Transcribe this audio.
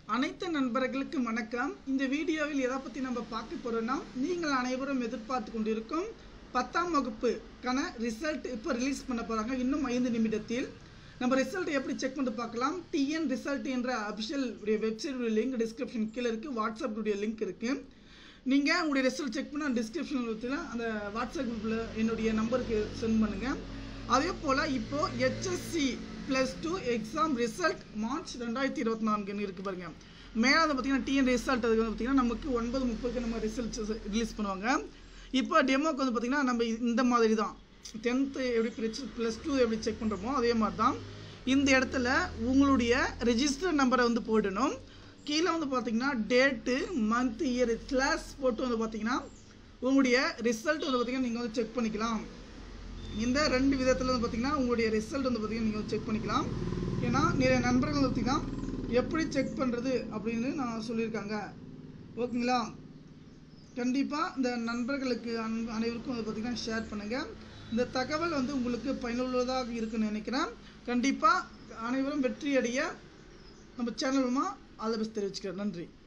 அனைத்து நண்பர்களுக்கு வணக்கம் இந்த வீடியோவில் எதை பற்றி நம்ம பார்க்க போகிறோம்னா நீங்கள் அனைவரும் எதிர்பார்த்து கொண்டிருக்கும் பத்தாம் வகுப்புக்கான ரிசல்ட் இப்போ ரிலீஸ் பண்ண போகிறாங்க இன்னும் ஐந்து நிமிடத்தில் நம்ம ரிசல்ட் எப்படி செக் பண்ணி பார்க்கலாம் டிஎன் ரிசல்ட் என்ற அபிஷியல் வெப்சைட் லிங்க் டிஸ்கிரிப்ஷன் கீழே இருக்குது வாட்ஸ்அப்புடைய லிங்க் இருக்குது நீங்கள் உங்களுடைய ரிசல்ட் செக் பண்ண டிஸ்கிரிப்ஷனில் அந்த வாட்ஸ்அப் குரூப்பில் என்னுடைய நம்பருக்கு சென்ட் பண்ணுங்கள் அதே போல் இப்போது HSC plus two exam result March ரெண்டாயிரத்தி இருபத்தி நான்குன்னு இருக்குது பாருங்க மேலே வந்து பார்த்தீங்கன்னா டிஎன் ரிசல்ட் அதுக்கு வந்து பார்த்தீங்கன்னா நமக்கு ஒன்பது முப்பதுக்கு நம்ம ரிசல்ட் ரிலீஸ் பண்ணுவாங்க இப்போ டெமோக்கு வந்து பார்த்தீங்கன்னா நம்ம இந்த மாதிரி தான் டென்த்து எப்படி பிரிச்சு ப்ளஸ் டூ எப்படி செக் பண்ணுறோமோ அதே மாதிரி தான் இந்த இடத்துல உங்களுடைய ரெஜிஸ்டர் நம்பரை வந்து போடணும் கீழே வந்து பார்த்தீங்கன்னா டேட்டு மந்த் இயர் கிளாஸ் போட்டு வந்து பார்த்தீங்கன்னா உங்களுடைய ரிசல்ட் வந்து பார்த்தீங்கன்னா நீங்கள் வந்து செக் பண்ணிக்கலாம் இந்த ரெண்டு விதத்தில் வந்து பார்த்தீங்கன்னா உங்களுடைய ரிசல்ட் வந்து பார்த்தீங்கன்னா நீங்கள் செக் பண்ணிக்கலாம் ஏன்னா நிறைய நண்பர்கள் வந்து பார்த்தீங்கன்னா எப்படி செக் பண்ணுறது அப்படின்னு நான் சொல்லியிருக்காங்க ஓகேங்களா கண்டிப்பாக இந்த நண்பர்களுக்கு அன் அனைவருக்கும் வந்து பார்த்திங்கன்னா ஷேர் பண்ணுங்கள் இந்த தகவல் வந்து உங்களுக்கு பயனுள்ளதாக இருக்குன்னு நினைக்கிறேன் கண்டிப்பாக அனைவரும் வெற்றி அடைய நம்ம சேனல் மூலமாக ஆல் த பெஸ்ட் தெரிவிச்சுக்கிறேன் நன்றி